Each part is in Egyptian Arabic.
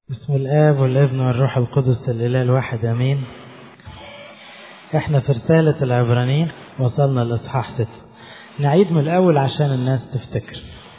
بسم الآب والابن والروح القدس الإله الواحد أمين احنا في رسالة العبرانيين وصلنا لإصحاح ستة نعيد من الأول عشان الناس تفتكر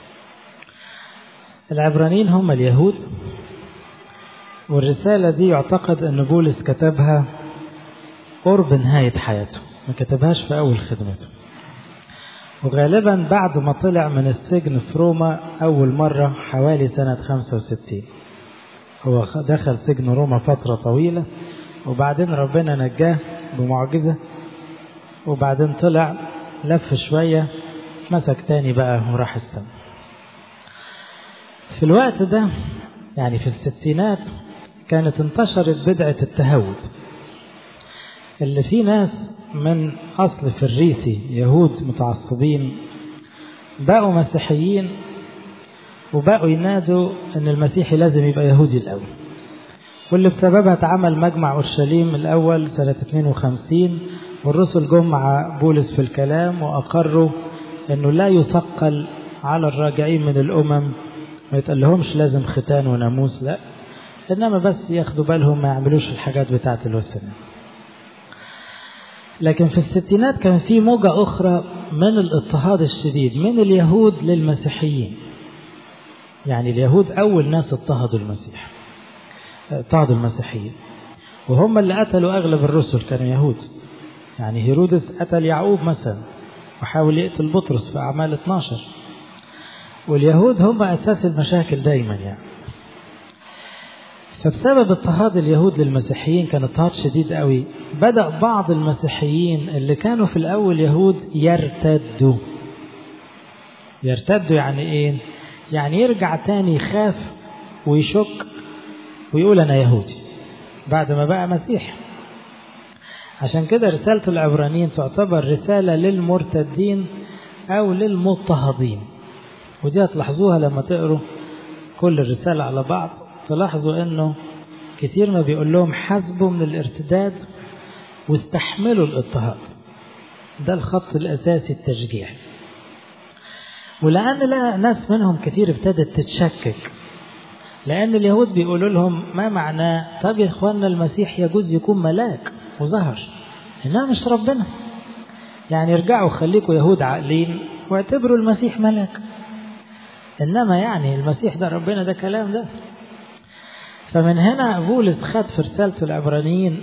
العبرانيين هم اليهود والرسالة دي يعتقد أن بولس كتبها قرب نهاية حياته ما كتبهاش في أول خدمته وغالبا بعد ما طلع من السجن في روما أول مرة حوالي سنة 65 هو دخل سجن روما فترة طويلة وبعدين ربنا نجاه بمعجزة وبعدين طلع لف شوية مسك تاني بقى وراح السما في الوقت ده يعني في الستينات كانت انتشرت بدعة التهود اللي في ناس من أصل فريسي يهود متعصبين بقوا مسيحيين وبقوا ينادوا ان المسيحي لازم يبقى يهودي الاول واللي بسببها اتعمل مجمع اورشليم الاول سنه 52 والرسل جم مع بولس في الكلام واقروا انه لا يثقل على الراجعين من الامم ما يتقلهمش لازم ختان وناموس لا انما بس ياخدوا بالهم ما يعملوش الحاجات بتاعه الوثنيه لكن في الستينات كان في موجة أخرى من الاضطهاد الشديد من اليهود للمسيحيين يعني اليهود أول ناس اضطهدوا المسيح اضطهدوا المسيحيين وهم اللي قتلوا أغلب الرسل كانوا يهود يعني هيرودس قتل يعقوب مثلا وحاول يقتل بطرس في أعمال 12 واليهود هم أساس المشاكل دايما يعني فبسبب اضطهاد اليهود للمسيحيين كان اضطهاد شديد قوي بدأ بعض المسيحيين اللي كانوا في الأول يهود يرتدوا يرتدوا يعني إيه؟ يعني يرجع تاني يخاف ويشك ويقول أنا يهودي بعد ما بقى مسيح عشان كده رسالة العبرانيين تعتبر رسالة للمرتدين أو للمضطهدين ودي هتلاحظوها لما تقروا كل الرسالة على بعض تلاحظوا انه كتير ما بيقول لهم حاسبوا من الارتداد واستحملوا الاضطهاد ده الخط الاساسي التشجيع ولان لا ناس منهم كتير ابتدت تتشكك لان اليهود بيقولوا لهم ما معناه طب يا اخواننا المسيح يجوز يكون ملاك وظهر انما مش ربنا يعني ارجعوا خليكوا يهود عاقلين واعتبروا المسيح ملاك انما يعني المسيح ده ربنا ده كلام ده فمن هنا بولس خد في رسالة العبرانيين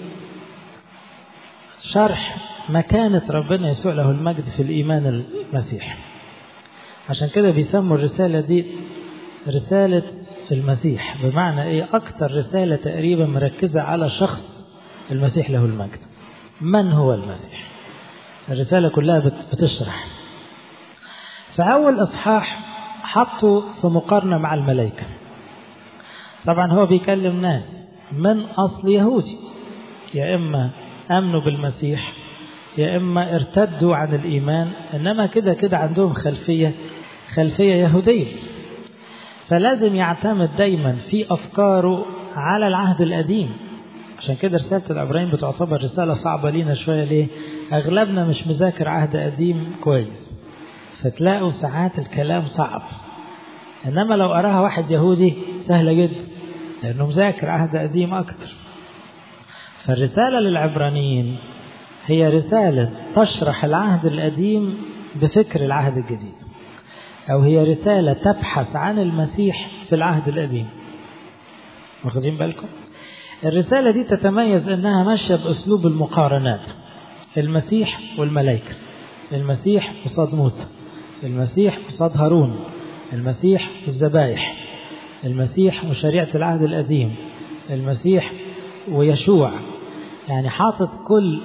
شرح مكانة ربنا يسوع له المجد في الإيمان المسيح عشان كده بيسموا الرسالة دي رسالة المسيح بمعنى إيه أكتر رسالة تقريبا مركزة على شخص المسيح له المجد من هو المسيح الرسالة كلها بتشرح فأول إصحاح حطوا في مقارنة مع الملائكة طبعا هو بيكلم ناس من أصل يهودي يا إما آمنوا بالمسيح يا إما ارتدوا عن الإيمان إنما كده كده عندهم خلفية خلفية يهودية فلازم يعتمد دايما في أفكاره على العهد القديم عشان كده رسالة العبرانيين بتعتبر رسالة صعبة لينا شوية ليه؟ أغلبنا مش مذاكر عهد قديم كويس فتلاقوا ساعات الكلام صعب إنما لو قراها واحد يهودي سهلة جدا لأنه مذاكر عهد قديم أكتر فالرسالة للعبرانيين هي رسالة تشرح العهد القديم بفكر العهد الجديد أو هي رسالة تبحث عن المسيح في العهد القديم واخدين بالكم الرسالة دي تتميز أنها ماشية بأسلوب المقارنات المسيح والملائكة المسيح قصاد موسى المسيح قصاد هارون المسيح والذبائح المسيح وشريعة العهد القديم المسيح ويشوع يعني حاطط كل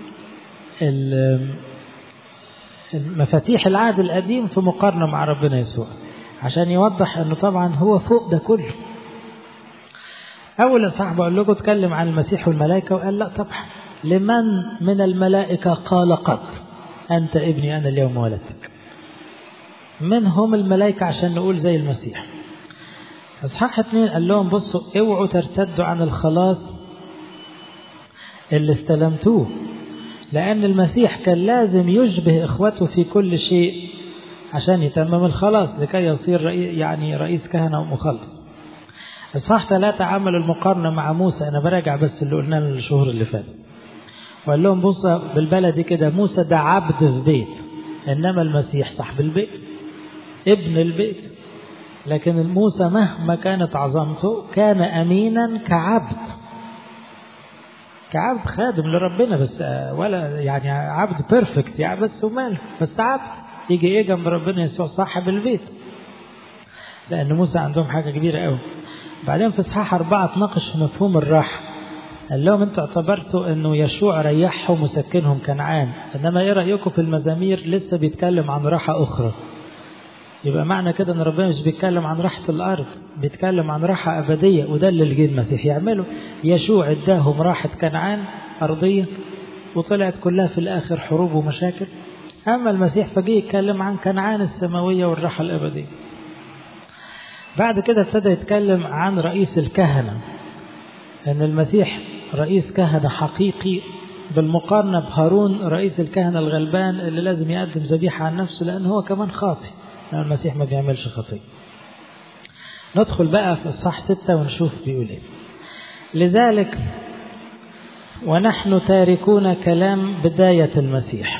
مفاتيح العهد القديم في مقارنة مع ربنا يسوع عشان يوضح انه طبعا هو فوق ده كله اول اصحاح بقول لكم اتكلم عن المسيح والملائكة وقال لا طبعا لمن من الملائكة قال قط انت ابني انا اليوم ولدتك من هم الملائكة عشان نقول زي المسيح اصحاح اتنين قال لهم بصوا اوعوا ترتدوا عن الخلاص اللي استلمتوه لأن المسيح كان لازم يشبه إخوته في كل شيء عشان يتمم الخلاص لكي يصير رئيس يعني رئيس كهنة ومخلص إصحاح ثلاثة عمل المقارنة مع موسى أنا براجع بس اللي قلناه الشهور اللي فاتت وقال لهم بص بالبلدي كده موسى ده عبد في بيت إنما المسيح صاحب البيت ابن البيت لكن موسى مهما كانت عظمته كان أمينا كعبد كعبد خادم لربنا بس ولا يعني عبد بيرفكت يعني بس وماله بس عبد يجي ايه جنب ربنا يسوع صاحب البيت لأن موسى عندهم حاجة كبيرة قوي بعدين في إصحاح أربعة تناقش في مفهوم الراحة قال لهم أنتوا اعتبرتوا أنه يشوع ريحهم وسكنهم كنعان إنما إيه رأيكم في المزامير لسه بيتكلم عن راحة أخرى يبقى معنى كده ان ربنا مش بيتكلم عن راحة الارض بيتكلم عن راحة ابدية وده اللي جه المسيح يعمله يشوع اداهم راحة كنعان ارضية وطلعت كلها في الاخر حروب ومشاكل اما المسيح فجه يتكلم عن كنعان السماوية والراحة الابدية بعد كده ابتدى يتكلم عن رئيس الكهنة ان المسيح رئيس كهنة حقيقي بالمقارنة بهارون رئيس الكهنة الغلبان اللي لازم يقدم ذبيحة عن نفسه لأن هو كمان خاطئ المسيح ما بيعملش خطية ندخل بقى في الصح ستة ونشوف بيقول ايه لذلك ونحن تاركون كلام بداية المسيح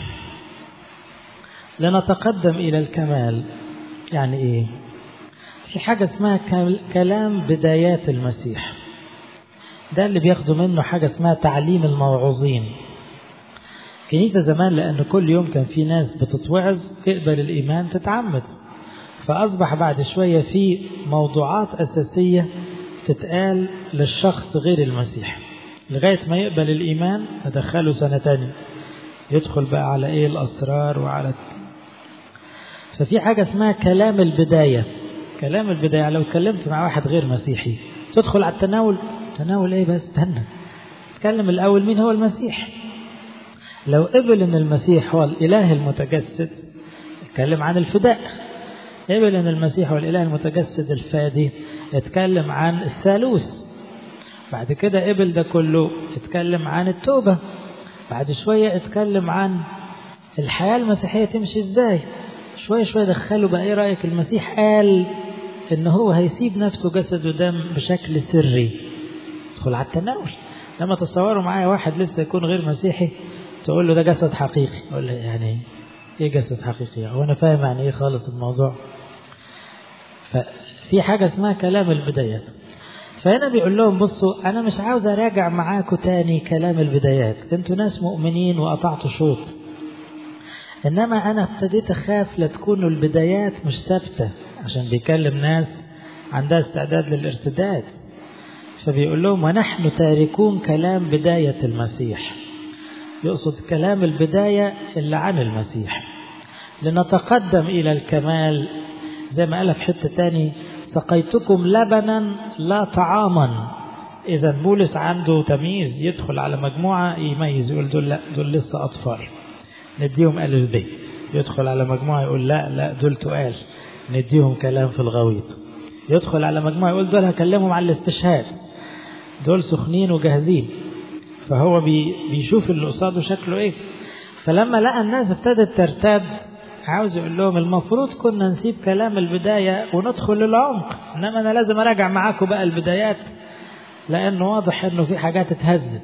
لنتقدم إلى الكمال يعني ايه في حاجة اسمها كلام بدايات المسيح ده اللي بياخدوا منه حاجة اسمها تعليم الموعوظين كنيسة زمان لأن كل يوم كان في ناس بتتوعظ تقبل الإيمان تتعمد فأصبح بعد شوية في موضوعات أساسية تتقال للشخص غير المسيح لغاية ما يقبل الإيمان ندخله سنة تانية يدخل بقى على إيه الأسرار وعلى ففي حاجة اسمها كلام البداية كلام البداية لو اتكلمت مع واحد غير مسيحي تدخل على التناول تناول ايه بس استنى اتكلم الأول مين هو المسيح لو قبل ان المسيح هو الاله المتجسد اتكلم عن الفداء قبل ان المسيح هو الاله المتجسد الفادي اتكلم عن الثالوث بعد كده قبل ده كله اتكلم عن التوبة بعد شوية اتكلم عن الحياة المسيحية تمشي ازاي شوية شوية دخلوا بقى ايه رأيك المسيح قال ان هو هيسيب نفسه جسد ودم بشكل سري ادخل على التناول لما تصوروا معايا واحد لسه يكون غير مسيحي تقول له ده جسد حقيقي يقول له يعني ايه جسد حقيقي هو انا فاهم يعني ايه خالص الموضوع ففي حاجة اسمها كلام البدايات فهنا بيقول لهم بصوا انا مش عاوز اراجع معاكم تاني كلام البدايات انتوا ناس مؤمنين وقطعتوا شوط انما انا ابتديت اخاف لا تكونوا البدايات مش ثابتة عشان بيكلم ناس عندها استعداد للارتداد فبيقول لهم ونحن تاركون كلام بداية المسيح يقصد كلام البداية اللي عن المسيح لنتقدم إلى الكمال زي ما قال في حتة تاني سقيتكم لبنا لا طعاما إذا بولس عنده تمييز يدخل على مجموعة يميز يقول دول لا دول لسه أطفال نديهم ألف ب يدخل على مجموعة يقول لا لا دول تقال نديهم كلام في الغويط يدخل على مجموعة يقول دول هكلمهم على الاستشهاد دول سخنين وجاهزين فهو بي بيشوف اللي قصاده شكله ايه فلما لقى الناس ابتدت ترتد عاوز يقول لهم المفروض كنا نسيب كلام البداية وندخل للعمق انما انا لازم اراجع معاكم بقى البدايات لانه واضح انه في حاجات اتهزت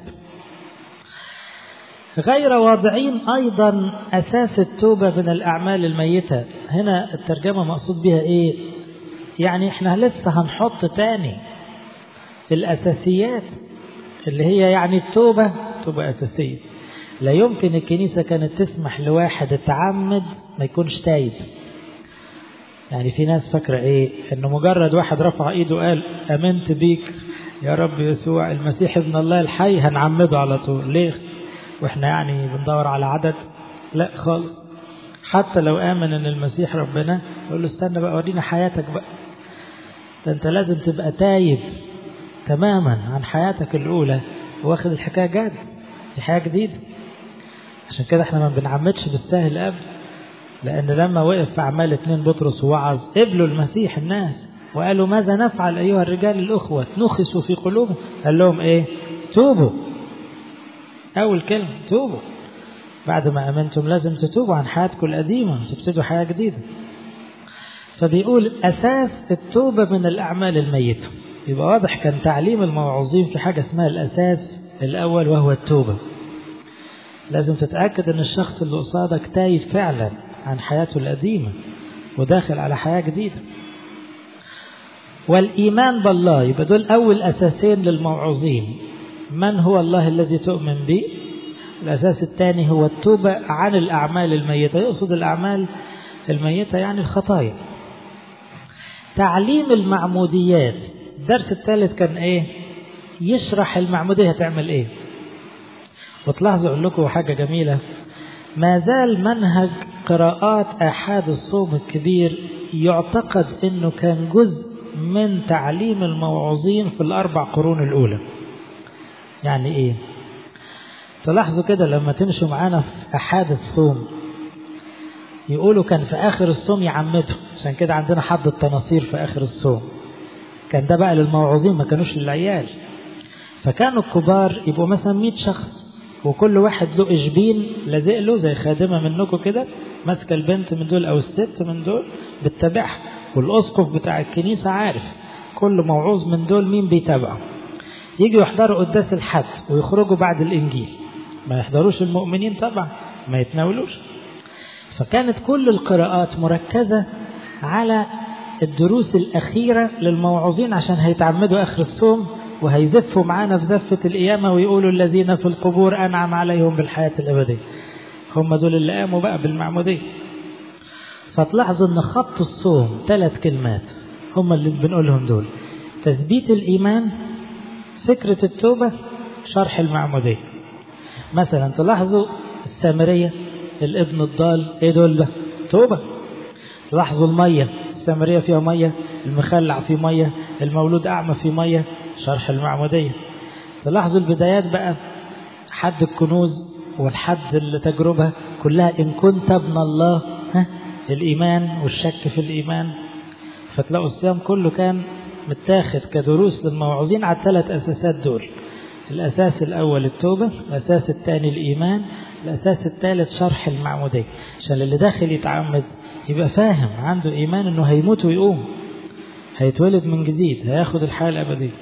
غير واضعين ايضا اساس التوبة من الاعمال الميتة هنا الترجمة مقصود بها ايه يعني احنا لسه هنحط تاني الاساسيات اللي هي يعني التوبة توبة أساسية لا يمكن الكنيسة كانت تسمح لواحد اتعمد ما يكونش تايب يعني في ناس فاكرة ايه انه مجرد واحد رفع ايده وقال امنت بيك يا رب يسوع المسيح ابن الله الحي هنعمده على طول ليه واحنا يعني بندور على عدد لا خالص حتى لو امن ان المسيح ربنا يقول له استنى بقى ورينا حياتك بقى ده انت لازم تبقى تايب تماما عن حياتك الأولى واخد الحكاية جد دي حاجة جديدة عشان كده احنا ما بنعمدش بالسهل قبل لأن لما وقف في أعمال اتنين بطرس ووعظ قبلوا المسيح الناس وقالوا ماذا نفعل أيها الرجال الأخوة نخسوا في قلوبهم قال لهم إيه توبوا أول كلمة توبوا بعد ما أمنتم لازم تتوبوا عن حياتكم القديمة وتبتدوا حياة جديدة فبيقول أساس التوبة من الأعمال الميتة يبقى واضح كان تعليم الموعوظين في حاجة اسمها الأساس الأول وهو التوبة لازم تتأكد أن الشخص اللي قصادك تايب فعلا عن حياته القديمة وداخل على حياة جديدة والإيمان بالله يبقى دول أول أساسين للموعوظين من هو الله الذي تؤمن به الأساس الثاني هو التوبة عن الأعمال الميتة يقصد الأعمال الميتة يعني الخطايا تعليم المعموديات الدرس الثالث كان ايه يشرح المعمودية هتعمل ايه وتلاحظوا اقول لكم حاجة جميلة ما زال منهج قراءات آحاد الصوم الكبير يعتقد انه كان جزء من تعليم الموعوظين في الاربع قرون الاولى يعني ايه تلاحظوا كده لما تمشوا معانا في احاد الصوم يقولوا كان في اخر الصوم يعمدوا عشان كده عندنا حد التناصير في اخر الصوم كان ده بقى للموعوظين ما كانوش للعيال فكانوا الكبار يبقوا مثلا 100 شخص وكل واحد له اشبين لازق له زي خادمه منكم كده ماسكه البنت من دول او الست من دول بتتابعها والاسقف بتاع الكنيسه عارف كل موعوظ من دول مين بيتابعه يجوا يحضروا قداس الحد ويخرجوا بعد الانجيل ما يحضروش المؤمنين طبعا ما يتناولوش فكانت كل القراءات مركزه على الدروس الأخيرة للموعوظين عشان هيتعمدوا آخر الصوم وهيزفوا معانا في زفة القيامة ويقولوا الذين في القبور أنعم عليهم بالحياة الأبدية هم دول اللي قاموا بقى بالمعمودية فتلاحظوا أن خط الصوم ثلاث كلمات هم اللي بنقولهم دول تثبيت الإيمان فكرة التوبة شرح المعمودية مثلا تلاحظوا السامرية الابن الضال ايه دول ده توبة تلاحظوا المية السامرية فيها مية المخلع فيه مية المولود أعمى فيه مية شرح المعمودية تلاحظوا البدايات بقى حد الكنوز والحد التجربة كلها إن كنت ابن الله ها الإيمان والشك في الإيمان فتلاقوا الصيام كله كان متاخد كدروس للموعوظين على الثلاث أساسات دول الأساس الأول التوبة الأساس الثاني الإيمان الأساس الثالث شرح المعمودية عشان اللي داخل يتعمد يبقى فاهم عنده إيمان إنه هيموت ويقوم هيتولد من جديد هياخد الحياة الأبدية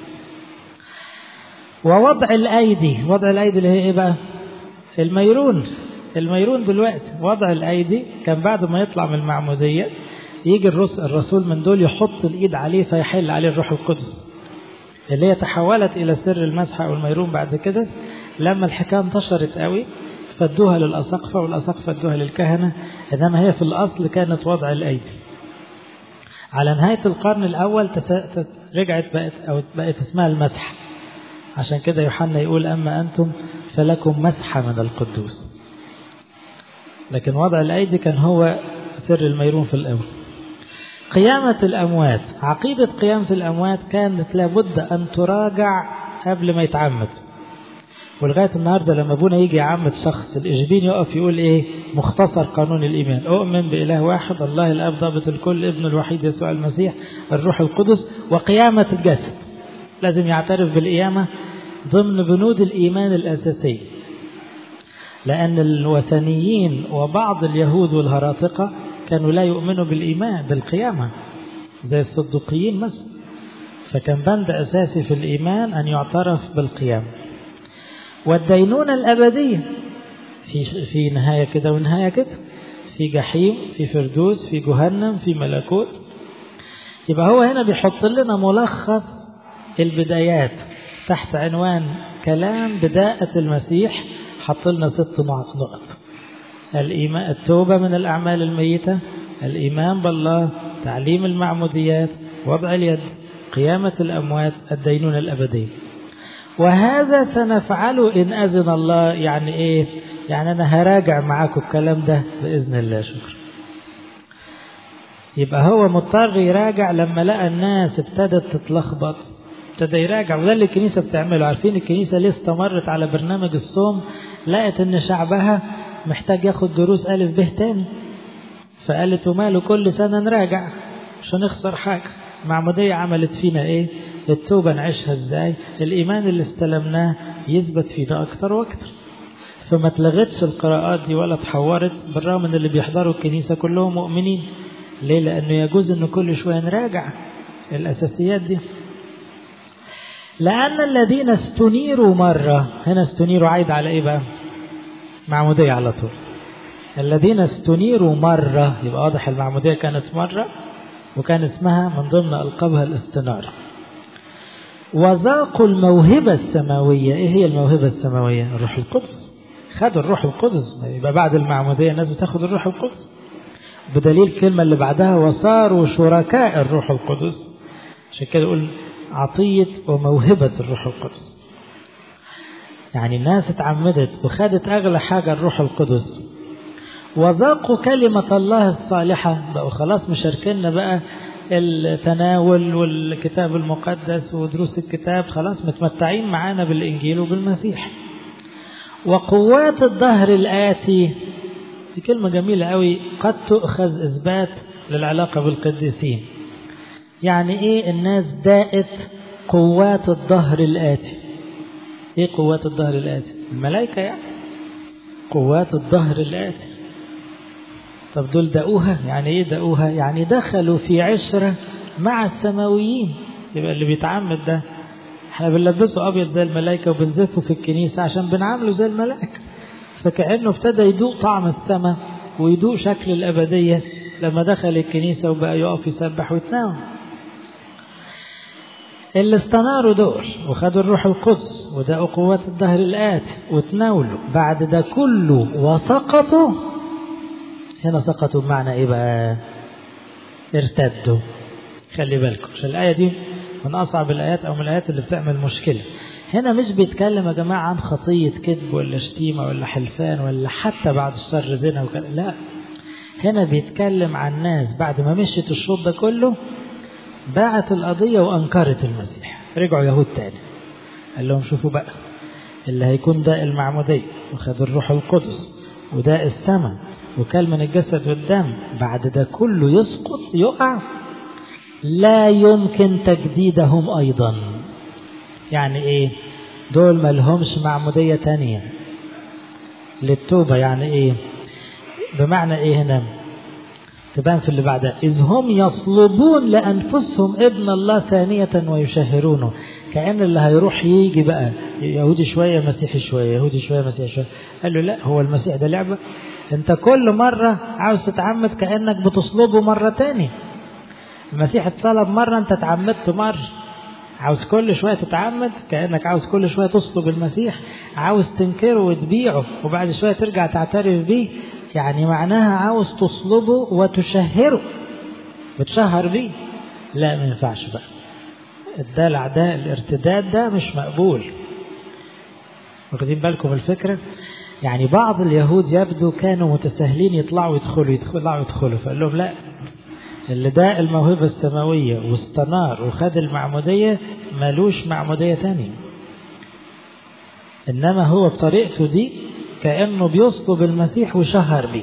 ووضع الأيدي وضع الأيدي اللي هي إيه بقى الميرون الميرون دلوقتي وضع الأيدي كان بعد ما يطلع من المعمودية يجي الرسول من دول يحط الإيد عليه فيحل عليه الروح القدس اللي هي تحولت إلى سر المسح أو الميرون بعد كده لما الحكاية انتشرت قوي فادوها للأساقفة والأساقفة ادوها للكهنة إنما هي في الأصل كانت وضع الأيدي على نهاية القرن الأول تس... رجعت بقت أو بقت اسمها المسح عشان كده يوحنا يقول أما أنتم فلكم مسحة من القدوس لكن وضع الأيدي كان هو سر الميرون في الأول قيامة الأموات عقيدة قيامة الأموات كانت لابد أن تراجع قبل ما يتعمد ولغاية النهاردة لما أبونا يجي يعمد شخص الإشبين يقف يقول إيه مختصر قانون الإيمان أؤمن بإله واحد الله الأب ضابط الكل ابن الوحيد يسوع المسيح الروح القدس وقيامة الجسد لازم يعترف بالقيامة ضمن بنود الإيمان الأساسية لأن الوثنيين وبعض اليهود والهراطقة كانوا لا يؤمنوا بالإيمان بالقيامة زي الصدقيين مثلا فكان بند أساسي في الإيمان أن يعترف بالقيامة والدينونة الأبدية في في نهاية كده ونهاية كده في جحيم في فردوس في جهنم في ملكوت يبقى هو هنا بيحط لنا ملخص البدايات تحت عنوان كلام بداءة المسيح حط لنا ست نقط الإيمان التوبة من الأعمال الميتة الإيمان بالله تعليم المعموديات وضع اليد قيامة الأموات الدينونة الأبدية وهذا سنفعله إن أذن الله يعني إيه يعني أنا هراجع معاكم الكلام ده بإذن الله شكرا يبقى هو مضطر يراجع لما لقى الناس ابتدت تتلخبط ابتدى يراجع وده اللي الكنيسة بتعمله عارفين الكنيسة ليه استمرت على برنامج الصوم لقت ان شعبها محتاج ياخد دروس ألف به تاني فقالت وماله كل سنة نراجع مش هنخسر حاجة معمودية عملت فينا ايه التوبة نعيشها ازاي الإيمان اللي استلمناه يثبت فينا أكتر وأكتر فما اتلغتش القراءات دي ولا اتحورت بالرغم ان اللي بيحضروا الكنيسة كلهم مؤمنين ليه لأنه يجوز ان كل شوية نراجع الأساسيات دي لأن الذين استنيروا مرة هنا استنيروا عايد على إيه بقى معمودية على طول الذين استنيروا مرة يبقى واضح المعمودية كانت مرة وكان اسمها من ضمن ألقابها الاستنارة وذاقوا الموهبة السماوية إيه هي الموهبة السماوية الروح القدس خدوا الروح القدس يبقى بعد المعمودية الناس بتاخد الروح القدس بدليل الكلمة اللي بعدها وصاروا شركاء الروح القدس عشان كده يقول عطية وموهبة الروح القدس يعني الناس اتعمدت وخدت أغلى حاجة الروح القدس وذاقوا كلمة الله الصالحة بقوا خلاص مشاركينا بقى التناول والكتاب المقدس ودروس الكتاب خلاص متمتعين معانا بالإنجيل وبالمسيح وقوات الظهر الآتي دي كلمة جميلة قوي قد تؤخذ إثبات للعلاقة بالقديسين يعني إيه الناس داءت قوات الظهر الآتي إيه قوات الظهر الآتي الملائكة يعني قوات الظهر الآتي طب دول دقوها يعني إيه دقوها يعني دخلوا في عشرة مع السماويين يبقى اللي بيتعمد ده احنا بنلبسه أبيض زي الملائكة وبنزفه في الكنيسة عشان بنعامله زي الملائكة فكأنه ابتدى يدوق طعم السماء ويدوق شكل الأبدية لما دخل الكنيسة وبقى يقف يسبح ويتناول اللي استناروا دول وخدوا الروح القدس ودقوا قوات الظهر الآتي وتناولوا بعد ده كله وسقطوا هنا سقطوا بمعنى ايه بقى ارتدوا خلي بالكم عشان الآية دي من أصعب الآيات أو من الآيات اللي بتعمل مشكلة هنا مش بيتكلم يا جماعة عن خطية كذب ولا شتيمة ولا حلفان ولا حتى بعد الشر زنا وكلام لا هنا بيتكلم عن ناس بعد ما مشيت الشوط ده كله باعت القضية وأنكرت المسيح رجعوا يهود تاني قال لهم شوفوا بقى اللي هيكون ده المعمودية وخد الروح القدس وده السماء وكل من الجسد والدم بعد ده كله يسقط يقع لا يمكن تجديدهم أيضا يعني إيه دول ما لهمش معمودية تانية للتوبة يعني إيه بمعنى إيه هنا تبان في اللي بعدها إذ هم يصلبون لأنفسهم ابن الله ثانية ويشهرونه كأن اللي هيروح يجي بقى يهودي شوية مسيحي شوية يهودي شوية مسيحي شوية قال له لا هو المسيح ده لعبة انت كل مرة عاوز تتعمد كأنك بتصلبه مرة تاني المسيح اتصلب مرة انت اتعمدت مرة عاوز كل شوية تتعمد كأنك عاوز كل شوية تصلب المسيح عاوز تنكره وتبيعه وبعد شوية ترجع تعترف بيه يعني معناها عاوز تصلبه وتشهره بتشهر بيه لا ما ينفعش بقى الدلع ده الارتداد ده مش مقبول واخدين بالكم الفكرة يعني بعض اليهود يبدو كانوا متساهلين يطلعوا يدخلوا يطلعوا يدخلوا فقال لهم لا اللي ده الموهبة السماوية واستنار وخد المعمودية ملوش معمودية تانية إنما هو بطريقته دي كأنه بيصلب المسيح وشهر به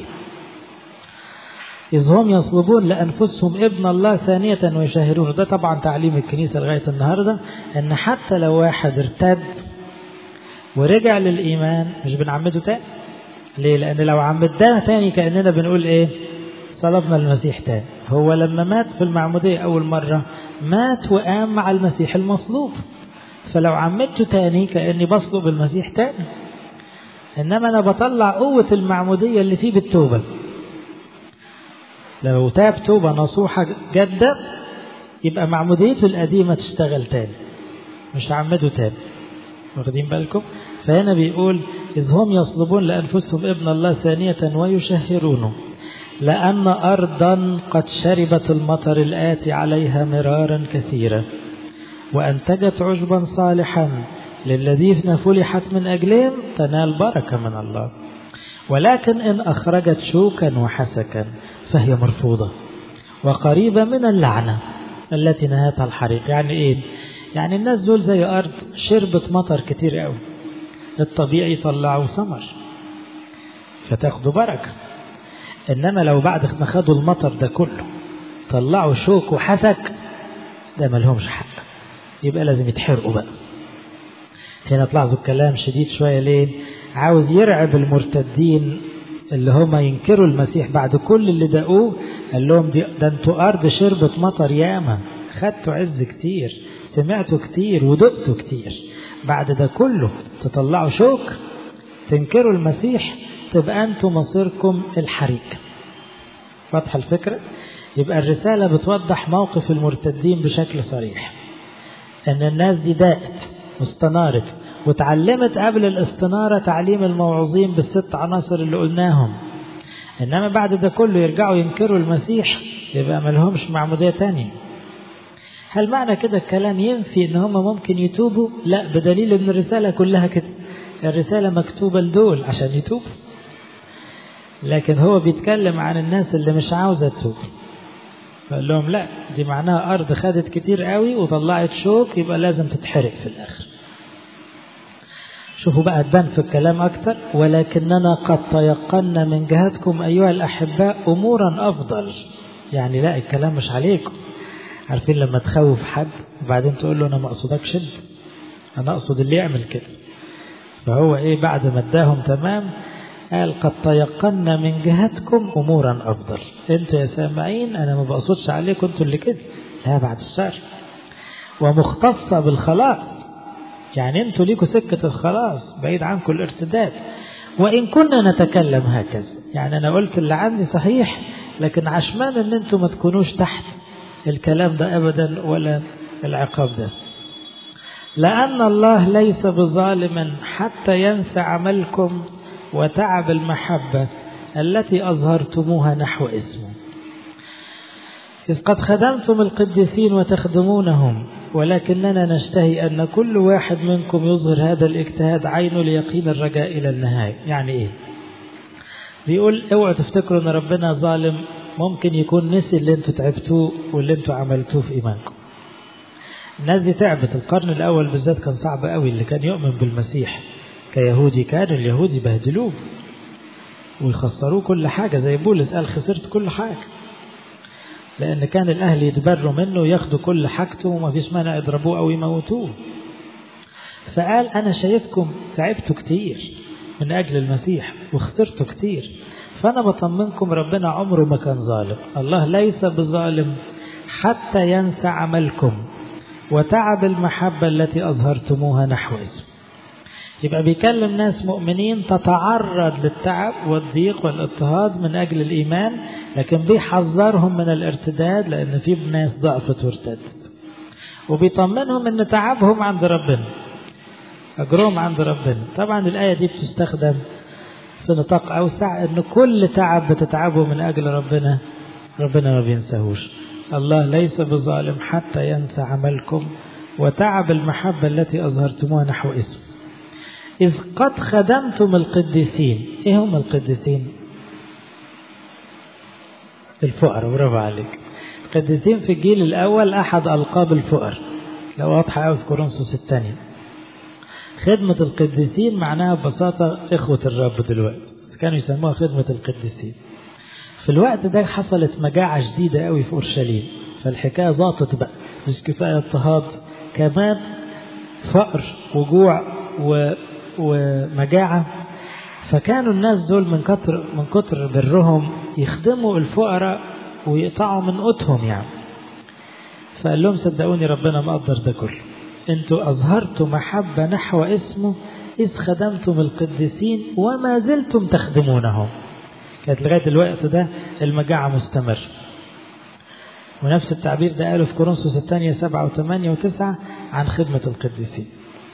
إذ هم يصلبون لأنفسهم ابن الله ثانية ويشهرونه ده طبعا تعليم الكنيسة لغاية النهاردة أن حتى لو واحد ارتد ورجع للإيمان مش بنعمده تاني ليه؟ لأن لو عمدناه تاني كأننا بنقول إيه؟ صلبنا المسيح تاني هو لما مات في المعمودية أول مرة مات وقام مع المسيح المصلوب فلو عمدته تاني كأني بصلب المسيح تاني إنما أنا بطلع قوة المعمودية اللي فيه بالتوبة لو تاب توبة نصوحة جادة يبقى معموديته القديمة تشتغل تاني مش هعمده تاني واخدين بالكم فهنا بيقول إذ هم يصلبون لأنفسهم ابن الله ثانية ويشهرونه لأن أرضا قد شربت المطر الآتي عليها مرارا كثيرا وأنتجت عشبا صالحا للذين فلحت من أجلهم تنال بركة من الله ولكن إن أخرجت شوكا وحسكا فهي مرفوضة وقريبة من اللعنة التي نهتها الحريق يعني إيه يعني الناس دول زي أرض شربت مطر كتير قوي الطبيعي يطلعوا ثمر فتاخدوا بركة إنما لو بعد ما خدوا المطر ده كله طلعوا شوك وحسك ده ملهمش حق يبقى لازم يتحرقوا بقى هنا تلاحظوا الكلام شديد شوية ليه عاوز يرعب المرتدين اللي هم ينكروا المسيح بعد كل اللي دقوه قال لهم دي ده انتوا أرض شربت مطر ياما خدتوا عز كتير سمعتوا كتير ودقتوا كتير بعد ده كله تطلعوا شوك تنكروا المسيح تبقى انتوا مصيركم الحريق واضحة الفكرة يبقى الرسالة بتوضح موقف المرتدين بشكل صريح ان الناس دي داقت واستنارت وتعلمت قبل الاستنارة تعليم الموعظين بالست عناصر اللي قلناهم انما بعد ده كله يرجعوا ينكروا المسيح يبقى ملهمش معمودية تانية هل معنى كده الكلام ينفي ان هم ممكن يتوبوا لا بدليل ان الرسالة كلها كده الرسالة مكتوبة لدول عشان يتوبوا لكن هو بيتكلم عن الناس اللي مش عاوزة تتوب فقال لهم لا دي معناها أرض خدت كتير قوي وطلعت شوك يبقى لازم تتحرق في الآخر شوفوا بقى تبان في الكلام أكتر ولكننا قد تيقنا من جهتكم أيها الأحباء أمورا أفضل يعني لا الكلام مش عليكم عارفين لما تخوف حد وبعدين تقول له أنا ما أقصدكش أنت أنا أقصد اللي يعمل كده فهو إيه بعد ما اداهم تمام قال قد تيقنا من جهتكم أمورا أفضل أنتوا يا سامعين أنا ما بقصدش عليكم أنتوا اللي كده لا بعد الشر ومختصة بالخلاص يعني أنتوا ليكوا سكة الخلاص بعيد عنكم الارتداد وإن كنا نتكلم هكذا يعني أنا قلت اللي عندي صحيح لكن عشمان أن أنتوا ما تكونوش تحت الكلام ده أبدا ولا العقاب ده لأن الله ليس بظالم حتى ينسى عملكم وتعب المحبة التي أظهرتموها نحو اسمه إذ قد خدمتم القديسين وتخدمونهم ولكننا نشتهي أن كل واحد منكم يظهر هذا الاجتهاد عينه ليقين الرجاء إلى النهاية يعني إيه بيقول اوعوا تفتكروا ان ربنا ظالم ممكن يكون نسي اللي انتوا تعبتوه واللي انتوا عملتوه في ايمانكم الناس دي تعبت القرن الاول بالذات كان صعب قوي اللي كان يؤمن بالمسيح كيهودي كان اليهود يبهدلوه ويخسروه كل حاجة زي بولس قال خسرت كل حاجة لأن كان الأهل يتبروا منه وياخدوا كل حاجته وما فيش مانع يضربوه أو يموتوه فقال أنا شايفكم تعبتوا كتير من أجل المسيح وخسرتوا كتير فأنا بطمنكم ربنا عمره ما كان ظالم الله ليس بظالم حتى ينسى عملكم وتعب المحبة التي أظهرتموها نحو اسمه يبقى بيكلم ناس مؤمنين تتعرض للتعب والضيق والاضطهاد من أجل الإيمان لكن بيحذرهم من الارتداد لأن في ناس ضعفت وارتدت وبيطمنهم أن تعبهم عند ربنا أجرهم عند ربنا طبعا الآية دي بتستخدم في نطاق أوسع أن كل تعب بتتعبه من أجل ربنا ربنا ما بينساهوش الله ليس بظالم حتى ينسى عملكم وتعب المحبة التي أظهرتموها نحو اسمه إذ قد خدمتم القديسين إيه هم القديسين الفقر برافو عليك القديسين في الجيل الأول أحد ألقاب الفقر لو واضحة أوي في كورنثوس الثانية خدمة القديسين معناها ببساطة إخوة الرب دلوقتي كانوا يسموها خدمة القديسين في الوقت ده حصلت مجاعة شديدة قوي في أورشليم فالحكاية ضاقت بقى مش كفاية اضطهاد كمان فقر وجوع و... ومجاعة فكانوا الناس دول من كتر من كتر برهم يخدموا الفقراء ويقطعوا من قوتهم يعني فقال لهم صدقوني ربنا مقدر ده كله انتوا اظهرتوا محبة نحو اسمه إذ خدمتم القديسين وما زلتم تخدمونهم كانت لغاية الوقت ده المجاعة مستمر ونفس التعبير ده قاله في كورنثوس الثانية سبعة وثمانية وتسعة عن خدمة القديسين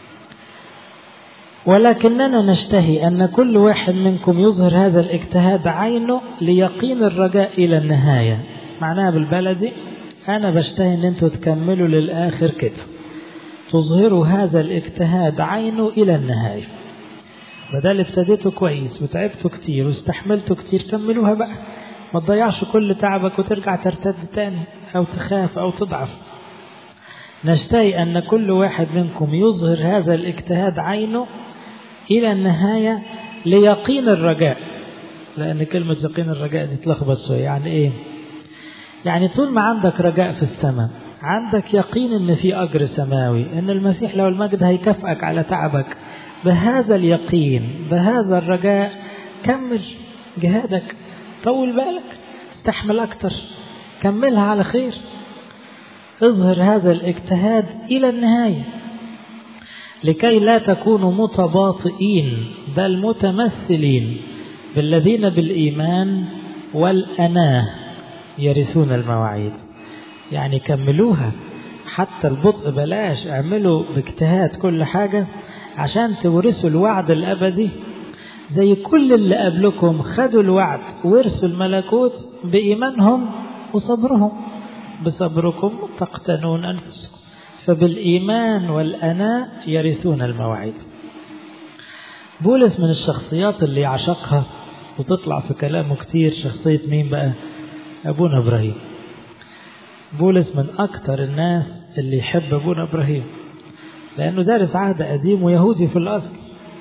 ولكننا نشتهي أن كل واحد منكم يظهر هذا الاجتهاد عينه ليقين الرجاء إلى النهاية معناها بالبلدي أنا بشتهي أن أنتوا تكملوا للآخر كده تظهروا هذا الاجتهاد عينه إلى النهاية بدل ابتديتوا كويس وتعبتوا كتير واستحملتوا كتير كملوها بقى ما تضيعش كل تعبك وترجع ترتد تاني أو تخاف أو تضعف نشتهي أن كل واحد منكم يظهر هذا الاجتهاد عينه إلى النهاية ليقين الرجاء لأن كلمة يقين الرجاء دي تلخبط شوية يعني إيه؟ يعني طول ما عندك رجاء في السماء عندك يقين ان في اجر سماوي ان المسيح لو المجد هيكافئك على تعبك بهذا اليقين بهذا الرجاء كمل جهادك طول بالك استحمل اكتر كملها على خير اظهر هذا الاجتهاد إلى النهاية لكي لا تكونوا متباطئين بل متمثلين بالذين بالإيمان والأناه يرثون المواعيد يعني كملوها حتى البطء بلاش اعملوا باجتهاد كل حاجة عشان تورثوا الوعد الأبدي زي كل اللي قبلكم خدوا الوعد ورثوا الملكوت بإيمانهم وصبرهم بصبركم تقتنون أنفسكم فبالإيمان والأناء يرثون المواعيد بولس من الشخصيات اللي يعشقها وتطلع في كلامه كتير شخصية مين بقى أبونا إبراهيم بولس من أكتر الناس اللي يحب أبونا إبراهيم لأنه دارس عهد قديم ويهودي في الأصل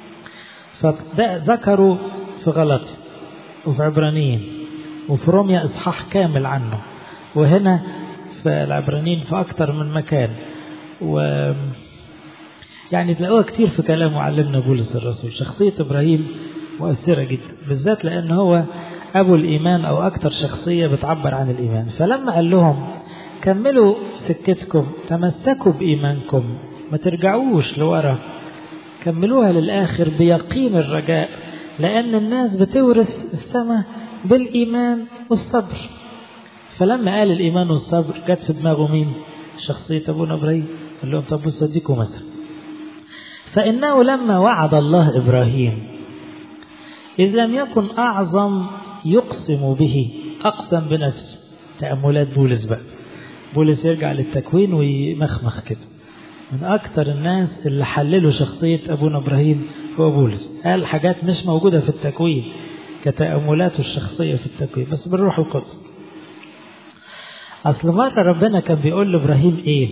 فذكروا في غلط وفي عبرانيين وفي روميا إصحاح كامل عنه وهنا في العبرانيين في أكتر من مكان و يعني تلاقوها كتير في كلام معلمنا بولس الرسول شخصية إبراهيم مؤثرة جدا بالذات لأن هو أبو الإيمان أو أكتر شخصية بتعبر عن الإيمان فلما قال لهم كملوا سكتكم تمسكوا بإيمانكم ما ترجعوش لورا كملوها للآخر بيقين الرجاء لأن الناس بتورث السماء بالإيمان والصبر فلما قال الإيمان والصبر جت في دماغه مين شخصية أبونا إبراهيم قال لهم طب بصوا أديكم مثل فإنه لما وعد الله إبراهيم إذ لم يكن أعظم يقسم به أقسم بنفسه تأملات بولس بقى بولس يرجع للتكوين ويمخمخ كده من أكتر الناس اللي حللوا شخصية أبونا إبراهيم هو بولس قال حاجات مش موجودة في التكوين كتأملاته الشخصية في التكوين بس بالروح القدس أصل مرة ربنا كان بيقول لإبراهيم إيه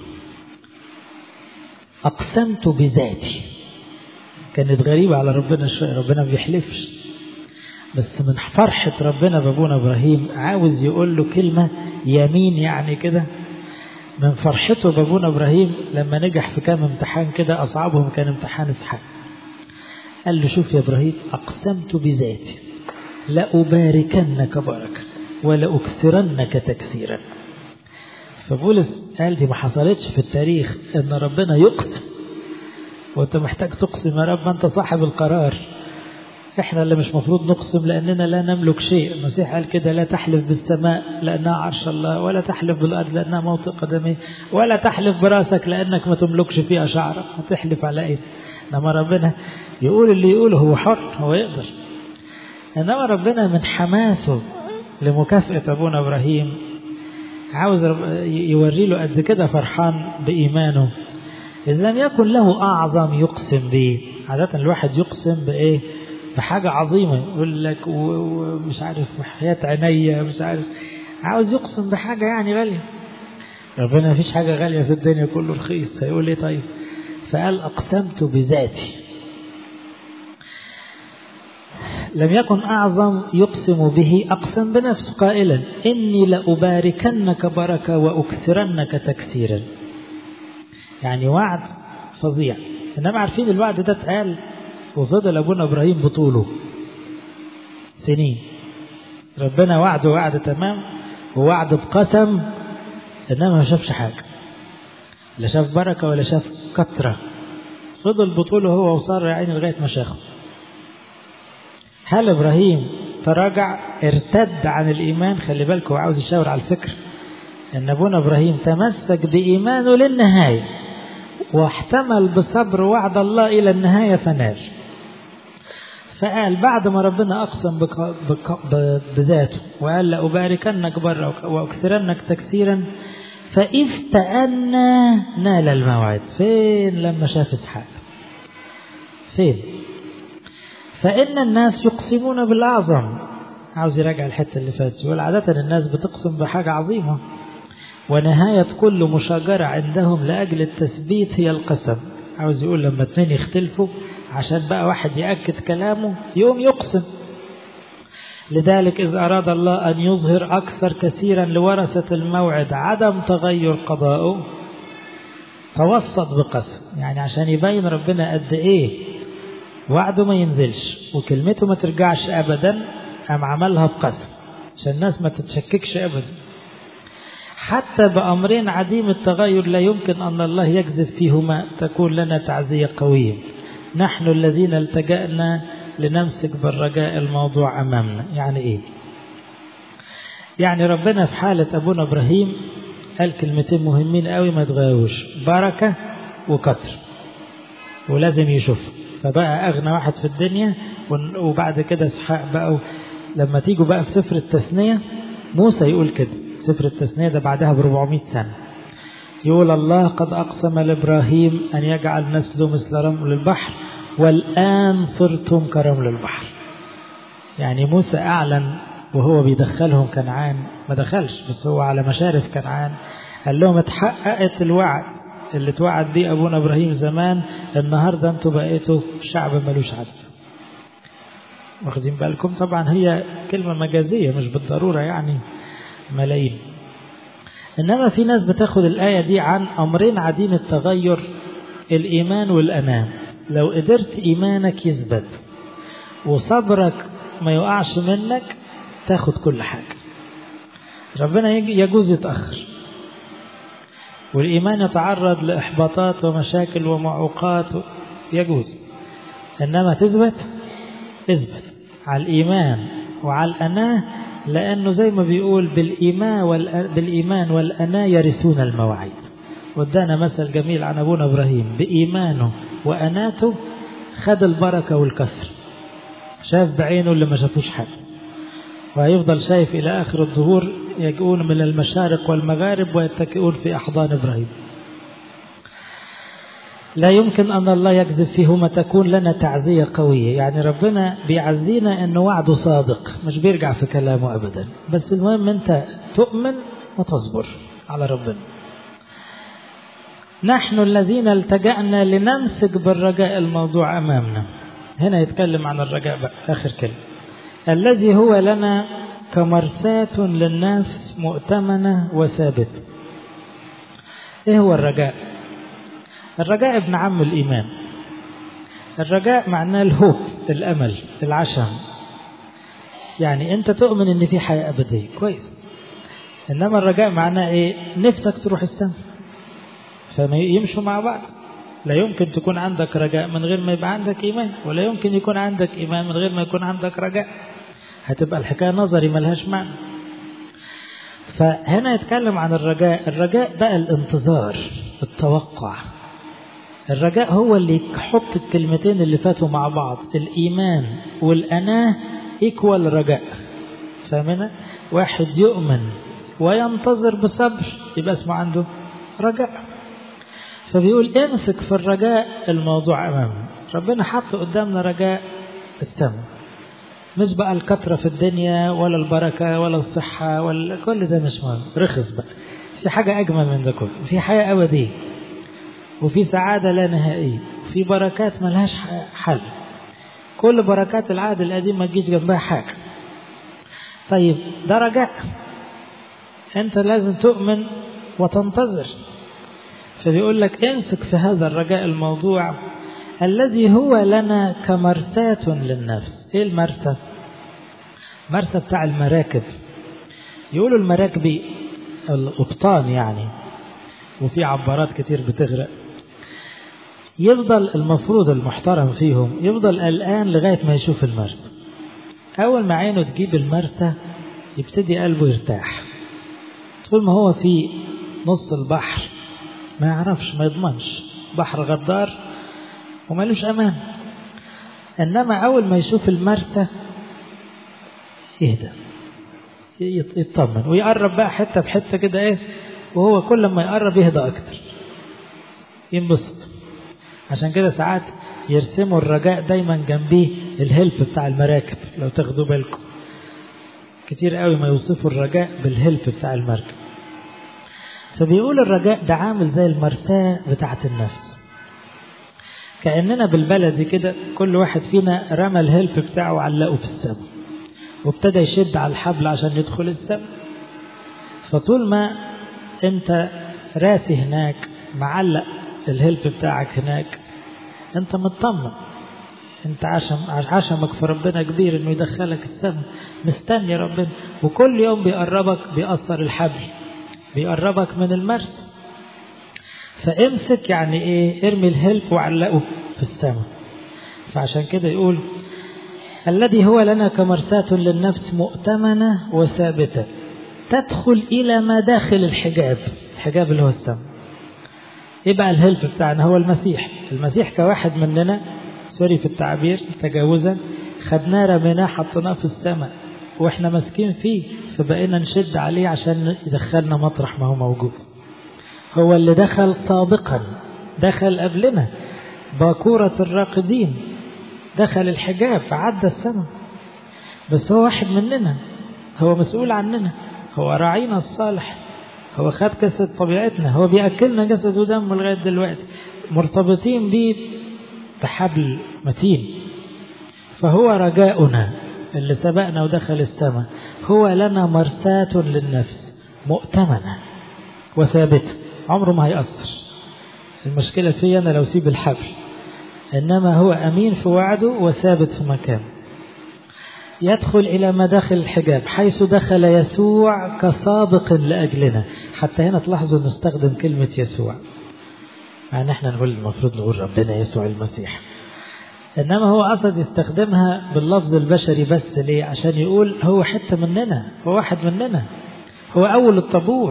أقسمت بذاتي كانت غريبة على ربنا شوية ربنا ما بيحلفش بس من فرحة ربنا بابونا إبراهيم عاوز يقول له كلمة يمين يعني كده من فرحته بابونا إبراهيم لما نجح في كام امتحان كده أصعبهم كان امتحان إسحاق قال له شوف يا إبراهيم أقسمت بذاتي لأباركنك بركة ولأكثرنك تكثيرا فبولس قال دي ما حصلتش في التاريخ ان ربنا يقسم وانت محتاج تقسم يا رب انت صاحب القرار احنا اللي مش مفروض نقسم لاننا لا نملك شيء المسيح قال كده لا تحلف بالسماء لانها عرش الله ولا تحلف بالارض لانها موطئ قدميه ولا تحلف براسك لانك ما تملكش فيها شعره هتحلف على ايه انما ربنا يقول اللي يقوله هو حر هو يقدر انما ربنا من حماسه لمكافأة ابونا ابراهيم عاوز يوري له قد كده فرحان بإيمانه إذا لم يكن له أعظم يقسم به عادة الواحد يقسم بإيه بحاجة عظيمة يقول لك ومش عارف حياة عينيا مش عارف عاوز يقسم بحاجة يعني غالية ربنا مفيش حاجة غالية في الدنيا كله رخيص هيقول ايه طيب فقال أقسمت بذاتي لم يكن أعظم يقسم به أقسم بنفسه قائلا إني لأباركنك بركة وأكثرنك تكثيرا يعني وعد فظيع إنما عارفين الوعد ده اتقال وفضل أبونا إبراهيم بطوله سنين ربنا وعده وعد تمام ووعد بقسم إنما ما شافش حاجة لا شاف بركة ولا شاف كثرة فضل بطوله هو وصار يا عيني لغاية ما شاخه هل ابراهيم تراجع ارتد عن الايمان خلي بالك هو عاوز يشاور على الفكر ان ابونا ابراهيم تمسك بايمانه للنهايه واحتمل بصبر وعد الله الى النهايه فنال فقال بعد ما ربنا اقسم بك بك بذاته وقال لأباركنك برا واكثرنك تكثيرا فاذ تأنى نال الموعد فين لما شاف اسحاق فين فإن الناس يقسمون بالأعظم عاوز يراجع الحتة اللي فاتت يقول عادة الناس بتقسم بحاجة عظيمة ونهاية كل مشاجرة عندهم لأجل التثبيت هي القسم عاوز يقول لما اتنين يختلفوا عشان بقى واحد يأكد كلامه يوم يقسم لذلك إذ أراد الله أن يظهر أكثر كثيرا لورثة الموعد عدم تغير قضائه توسط بقسم يعني عشان يبين ربنا قد إيه وعده ما ينزلش وكلمته ما ترجعش ابدا قام عملها بقسم عشان الناس ما تتشككش ابدا حتى بأمرين عديم التغير لا يمكن أن الله يكذب فيهما تكون لنا تعزية قوية نحن الذين التجأنا لنمسك بالرجاء الموضوع أمامنا يعني إيه يعني ربنا في حالة أبونا إبراهيم قال كلمتين مهمين قوي ما يتغيروش بركة وكتر ولازم يشوف فبقى أغنى واحد في الدنيا وبعد كده اسحاق بقى لما تيجوا بقى في سفر التثنية موسى يقول كده سفر التثنية ده بعدها ب 400 سنة يقول الله قد أقسم لإبراهيم أن يجعل نسله مثل رمل البحر والآن صرتم كرمل البحر يعني موسى أعلن وهو بيدخلهم كنعان ما دخلش بس هو على مشارف كنعان قال لهم اتحققت الوعد اللي اتوعد بيه أبونا إبراهيم زمان النهاردة انتوا بقيتوا شعب ملوش عدد واخدين بالكم طبعا هي كلمة مجازية مش بالضرورة يعني ملايين إنما في ناس بتاخد الآية دي عن أمرين عديم التغير الإيمان والأنام لو قدرت إيمانك يثبت وصبرك ما يقعش منك تاخد كل حاجة ربنا يجوز يتأخر والإيمان يتعرض لإحباطات ومشاكل ومعوقات يجوز إنما تثبت اثبت على الإيمان وعلى الأناه لأنه زي ما بيقول بالإيمان والأ... بالإيمان والأناه يرثون المواعيد وادانا مثل جميل عن أبونا إبراهيم بإيمانه وأناته خد البركة والكسر شاف بعينه اللي ما شافوش حد وهيفضل شايف إلى آخر الظهور يجؤون من المشارق والمغارب ويتكئون في أحضان إبراهيم لا يمكن أن الله يكذب فيهما تكون لنا تعزية قوية يعني ربنا بيعزينا أنه وعده صادق مش بيرجع في كلامه أبدا بس المهم أنت تؤمن وتصبر على ربنا نحن الذين التجأنا لنمسك بالرجاء الموضوع أمامنا هنا يتكلم عن الرجاء بقى آخر كلمة الذي هو لنا كمرساة للنفس مؤتمنة وثابتة ايه هو الرجاء الرجاء ابن عم الإيمان الرجاء معناه الهوب الأمل العشم يعني أنت تؤمن أن في حياة أبدية كويس إنما الرجاء معناه إيه نفسك تروح السماء فما يمشوا مع بعض لا يمكن تكون عندك رجاء من غير ما يبقى عندك إيمان ولا يمكن يكون عندك إيمان من غير ما يكون عندك رجاء هتبقى الحكاية نظري ملهاش معنى فهنا يتكلم عن الرجاء الرجاء بقى الانتظار التوقع الرجاء هو اللي يحط الكلمتين اللي فاتوا مع بعض الإيمان والأناه إيكوال رجاء فاهمنا واحد يؤمن وينتظر بصبر يبقى اسمه عنده رجاء فبيقول امسك في الرجاء الموضوع أمامنا ربنا حط قدامنا رجاء السماء مش بقى الكثرة في الدنيا ولا البركة ولا الصحة ولا كل ده مش مهم رخص بقى في حاجة أجمل من ده كله في حياة أبدية وفي سعادة لا نهائية وفي بركات ملهاش حل كل بركات العهد القديم ما تجيش جنبها حاجة طيب ده رجاء أنت لازم تؤمن وتنتظر فبيقول لك امسك في هذا الرجاء الموضوع الذي هو لنا كمرساة للنفس ايه المرسى مرسى بتاع المراكب يقولوا المراكبي القبطان يعني وفي عبارات كتير بتغرق يفضل المفروض المحترم فيهم يفضل قلقان لغاية ما يشوف المرسى أول ما عينه تجيب المرسى يبتدي قلبه يرتاح طول ما هو في نص البحر ما يعرفش ما يضمنش بحر غدار ومالوش أمان إنما أول ما يشوف المرسى يهدى يطمن ويقرب بقى حتة بحتة كده إيه وهو كل ما يقرب يهدى أكتر ينبسط عشان كده ساعات يرسموا الرجاء دايما جنبيه الهلف بتاع المراكب لو تاخدوا بالكم كتير قوي ما يوصفوا الرجاء بالهلف بتاع المركب فبيقول الرجاء ده عامل زي المرساة بتاعت النفس كأننا بالبلدي كده كل واحد فينا رمى الهلف بتاعه وعلقه في السماء وابتدى يشد على الحبل عشان يدخل السماء فطول ما انت راسي هناك معلق الهلف بتاعك هناك انت مطمن انت عشم عشمك في ربنا كبير انه يدخلك السماء مستني ربنا وكل يوم بيقربك بيأثر الحبل بيقربك من المرسى فامسك يعني ايه ارمي الهلب وعلقه في السماء فعشان كده يقول الذي هو لنا كمرساة للنفس مؤتمنة وثابتة تدخل إلى مداخل الحجاب الحجاب اللي هو السماء ايه بقى الهلب بتاعنا هو المسيح المسيح كواحد مننا سوري في التعبير تجاوزا خدناه رميناه حطيناه في السماء واحنا ماسكين فيه فبقينا نشد عليه عشان يدخلنا مطرح ما هو موجود هو اللي دخل سابقا دخل قبلنا باكورة الراقدين دخل الحجاب عدى السماء بس هو واحد مننا هو مسؤول عننا هو راعينا الصالح هو خد جسد طبيعتنا هو بيأكلنا جسد ودم لغاية دلوقتي مرتبطين بيه بحبل متين فهو رجاؤنا اللي سبقنا ودخل السماء هو لنا مرساة للنفس مؤتمنة وثابتة عمره ما هيأثر المشكلة في أنا لو سيب الحبل إنما هو أمين في وعده وثابت في مكانه يدخل إلى مداخل الحجاب حيث دخل يسوع كسابق لأجلنا حتى هنا تلاحظوا نستخدم كلمة يسوع يعني احنا نقول المفروض نقول ربنا يسوع المسيح إنما هو قصد يستخدمها باللفظ البشري بس ليه عشان يقول هو حتة مننا هو واحد مننا هو أول الطابور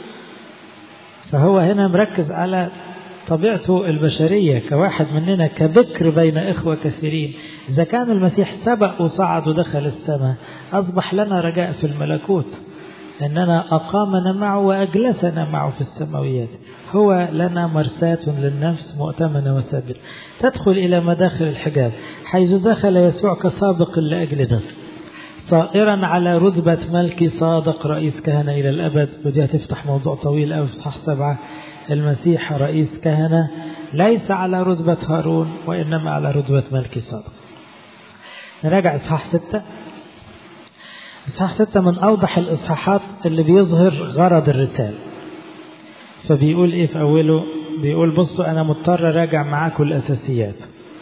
فهو هنا مركز على طبيعته البشرية كواحد مننا كبكر بين إخوة كثيرين إذا كان المسيح سبق وصعد ودخل السماء أصبح لنا رجاء في الملكوت أننا أقامنا معه وأجلسنا معه في السماويات هو لنا مرساة للنفس مؤتمنة وثابتة تدخل إلى مداخل الحجاب حيث دخل يسوع كسابق لأجلنا صائرا على رتبة ملك صادق رئيس كهنة إلى الأبد ودي هتفتح موضوع طويل أوي في صح سبعة المسيح رئيس كهنة ليس على رتبة هارون وإنما على رتبة ملك صادق نراجع إصحاح ستة إصحاح ستة من أوضح الإصحاحات اللي بيظهر غرض الرسالة فبيقول إيه في أوله بيقول بصوا أنا مضطر أراجع معاكم الأساسيات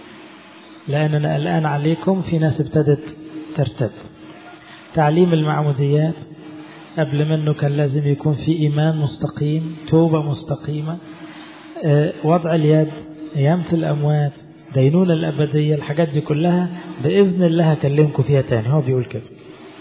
لأن أنا قلقان عليكم في ناس ابتدت ترتد تعليم المعموديات قبل منه كان لازم يكون في إيمان مستقيم توبة مستقيمة وضع اليد قيامة الأموات دينونة الأبدية الحاجات دي كلها بإذن الله هكلمكم فيها تاني هو بيقول كده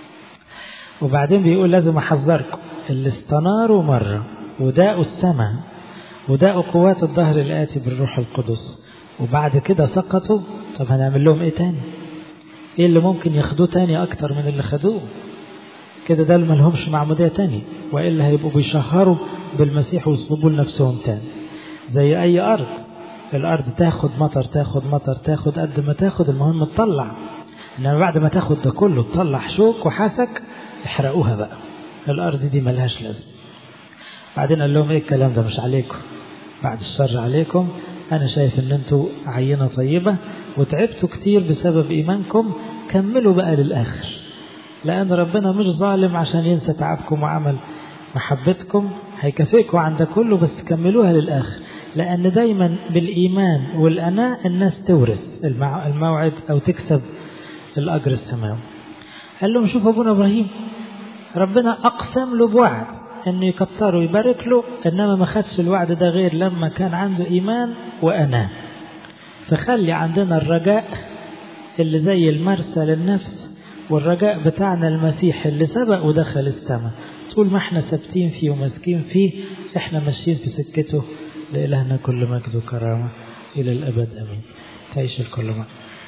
وبعدين بيقول لازم أحذركم اللي استناروا مرة وداءوا السماء وداءوا قوات الظهر الآتي بالروح القدس وبعد كده سقطوا طب هنعمل لهم ايه تاني ايه اللي ممكن ياخدوه تاني اكتر من اللي خدوه كده ده ما لهمش معمودية تاني وإلا هيبقوا بيشهروا بالمسيح ويصلبوا لنفسهم تاني زي أي أرض الأرض تاخد مطر تاخد مطر تاخد قد ما تاخد المهم تطلع إنما بعد ما تاخد ده كله تطلع شوك وحسك احرقوها بقى الأرض دي ملهاش لازمة بعدين قال لهم إيه الكلام ده مش عليكم بعد الشر عليكم أنا شايف إن أنتوا عينة طيبة وتعبتوا كتير بسبب إيمانكم كملوا بقى للآخر لأن ربنا مش ظالم عشان ينسى تعبكم وعمل محبتكم هيكافئكم عند كله بس كملوها للآخر لأن دايما بالإيمان والأناء الناس تورث الموعد أو تكسب الأجر السماوي قال لهم شوف أبونا إبراهيم ربنا أقسم له بوعد أنه يكتره ويبارك له إنما ما خدش الوعد ده غير لما كان عنده إيمان وأناة فخلي عندنا الرجاء اللي زي المرسى للنفس والرجاء بتاعنا المسيح اللي سبق ودخل السماء طول ما احنا ثابتين فيه وماسكين فيه احنا ماشيين في سكته لإلهنا كل مجد وكرامة إلى الأبد أمين تعيش الكل معنا